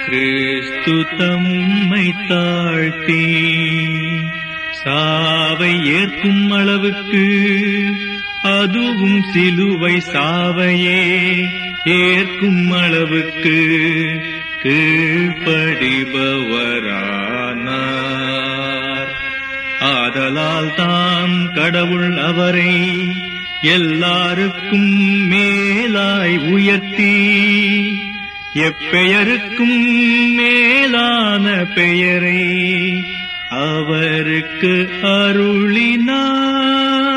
கிறிஸ்து தம்மை தாழ்த்தி சாவை ஏற்கும் அளவுக்கு அதுவும் சிலுவை சாவையே ஏற்கும் அளவுக்கு கீழ்ப்படிபவரானார் ஆதலால் தாம் கடவுள் அவரை எல்லாருக்கும் மேலாய் உயர்த்தி எப்பெயருக்கும் மேலான பெயரை அவருக்கு அருளினார்